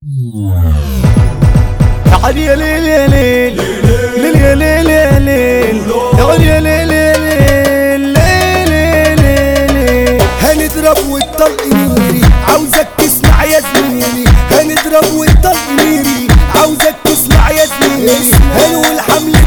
تعال يا ليل يا ليل ليل يا ليل يا ليل تعال يا ليل يا ليل ليل يا ليل هنضرب والطلق نيري عاوزك تسمع يا زميلي هنضرب والطلق نيري عاوزك تسمع يا زميلي هنقول حملة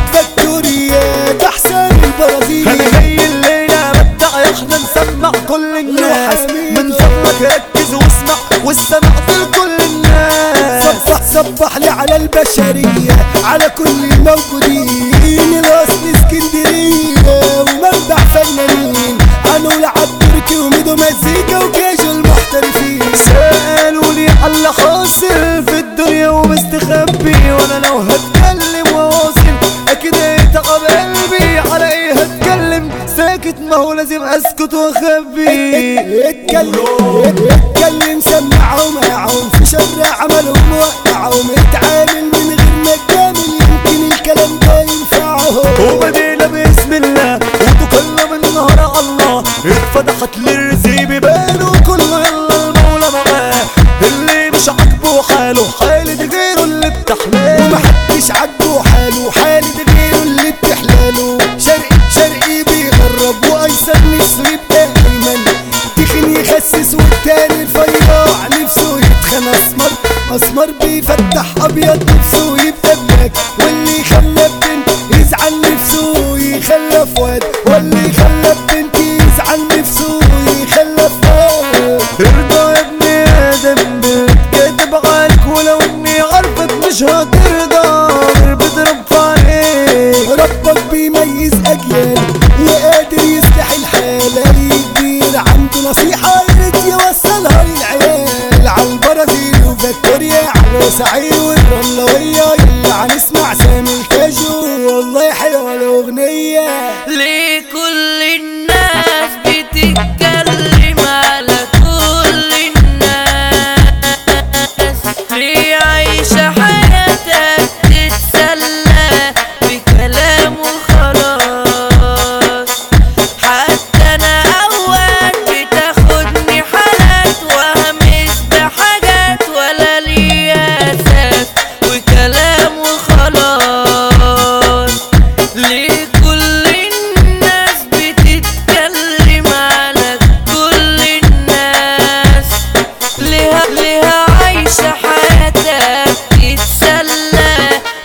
فاكتوريا احسن انا البرازيلي جاي الليلة بدع احنا نسمع كل الناس حسمين. من فضلك ركز واسمع والسمع لكل الناس صبح صبح لي على البشرية على كل الموجودين الأصل اسكندرية ومنبع فنانين هنقول عالتركي وميدو مزيكا وكاجو المحترفين سألوا لي على اللي حاصل في الدنيا ومستخبي وانا لو هتكلم واواصل اكيد هيتعب قلبي على ايه هتكلم ساكت ما هو لازم اسكت واخبي اتكلم اتكلم سمعهم معهم في شر عملهم وقعهم اتعامل من غير ما تجامل يمكن الكلام ده ينفعهم وبدينا باسم الله وتكلم النهار على الله اتفتحت للرزق بيبان وكله يلا المولى معاه اللي مش عاجبه حاله حالة غيره اللي بتحلاه ومحدش عاجبه حاله حالة غيره اللي بتحلاله شرقي شرقي بيغرب وايسر نفسه يبقى ايمن تخن يخسس والتاني رفيع نفسه يتخن اسمر اسمر بيفتح ابيض نفسه يبقى بلاك واللي خلى بنت يزعل نفسه يخلف واد واللي خلى بنت يزعل نفسه يخلف واد ارضى يا ابن ادم بتكذب عليك ولو اني عارفك مش هترضى غير بضرب عليك ربك بيميز اجيال وقادر يصلح الحال اي كبير عنده نصيحة يريد يوصلها للعيال عالبرازيل وفيكتوريا على سعيد والرملوية يلا هنسمع سامي الكاجو والله حلوة الاغنية ليه كل الناس بتتكلم على كل الناس ليه عايشة حياتك تتسلى بكلام وخلاص حتى انا اوقات بتاخدني حالات وهمس بحاجات ولا ليا اساس وكلام وخلاص ليه كل الناس بتتكلم على كل الناس ليها ليها عايشة حياتك تتسلى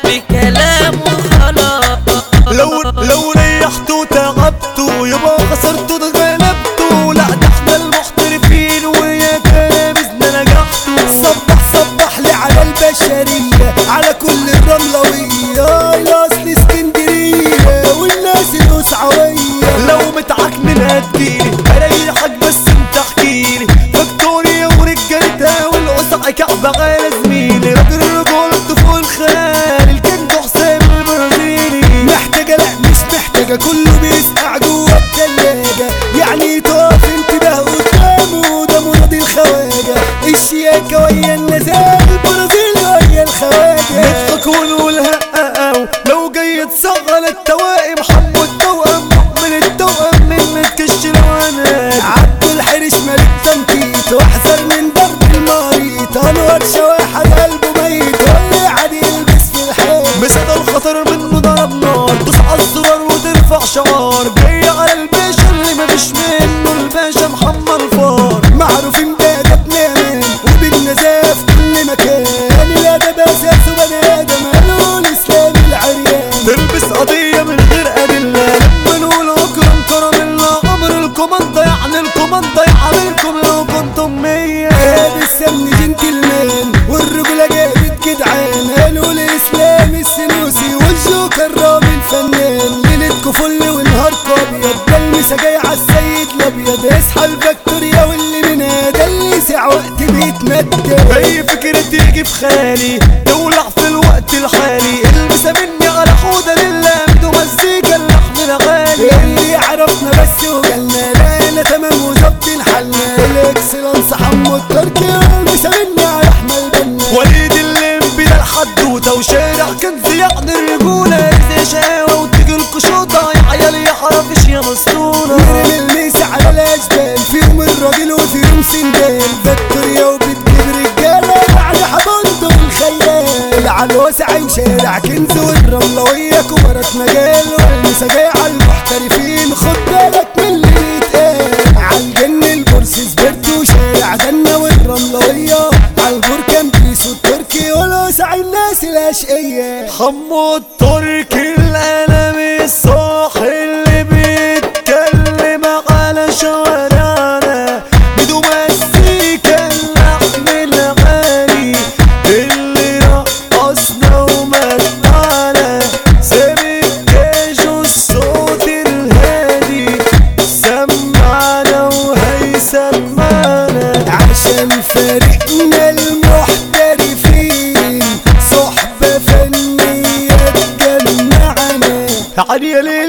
بكلام وخلاص لو لو ريحته وتعبته يبقى خسرته اتغلبته لا ده احنا المحترفين ويا كلامزنا نجحته صبح صبح لي على البشرية على كل الرملوية الاصل اسكندرية والناس الاسعوية لو متعكنن هتجيلي اريحك بس انت احكيلي فيكتوريا ورجالتها والقصع كعبة غير زميلي راجل رجولته فوق الخيال الكنج حسام البرازيلي محتاجة لا مش محتاجة كله بيسقع جوه التلاجة يعني تقف انتباه قدامه ده مراد الخواجة الشياكة ويا النزال البرازيل ويا الخواجة نضحك ونقول هقاو لو جاي تصغر التوائم حمو التوأم من التوأم من متكش الوانات عبد الحرش ملك تنطيط واحذر من ضرب المريض انور شواحد قلبه ميت واللي عادي يلبس في الحيط مسد الخطر منه ضرب نار دوس على الزرار وترفع شعار جاي على الباشا اللي مفيش منه الباشا محمد الفار معروفين بأدب نامان وبالنزاف كل مكان الأدب أساسه بني آدم قالوا الإسلام العريان تلبس قضية من غير أدلة لما نقول أكرم كرم الله أمر الكوماندا يعني الكوماندا يعاملكم لو كنتم مية هذا السمن جنتلمان والرجولة جابت جدعان قالوا الإسلام السنوسي والجوكر رامي الفنان ليلتكوا فل ونهاركوا أبيض ده المسا جاي عالسيد الأبيض اصحى الفاكتوريا واللي منها ده اللي ساعة وقت بيتندى أي فكرة تيجي في خيالي تولع في الوقت الحالي البسها مني على حودة لله عنده مزيكا اللحن الغالي اللي عرفنا بس وجالنا لقينا تمام وظبطين حالنا الاكسلانس حمو التركي والمسا مني على احمد بنا وليد الليمبي ده الحدوتة وشارع كنز يعني الرجولة زي شقاوة وتيجي القشوطة يا عيال يا حرافيش يا مسطونة نرمي الميس على الاشبال فيهم الراجل وفيهم سندال فاكتوريا وبتجيب رجاله بعد حبندق على الواسع شارع كنز والرملوية كبرت مجال والنسا جاي على المحترفين خد بالك من اللي بيتقال عالجن البورس سبرت وشارع دنا والرملوية عالبركان بيسو التركي والواسع الناس الاشقية حمو التركي القلم الصاح اللي بيتكلم على شوارعنا بدون مزيكا اللحن الغالي اللي رقصنا ومتعنا سامي الكاجو الصوت الهادي سمعنا وهيسمعنا عشان فريقنا المحترفين صحبة فنية تجمعنا عالية ليه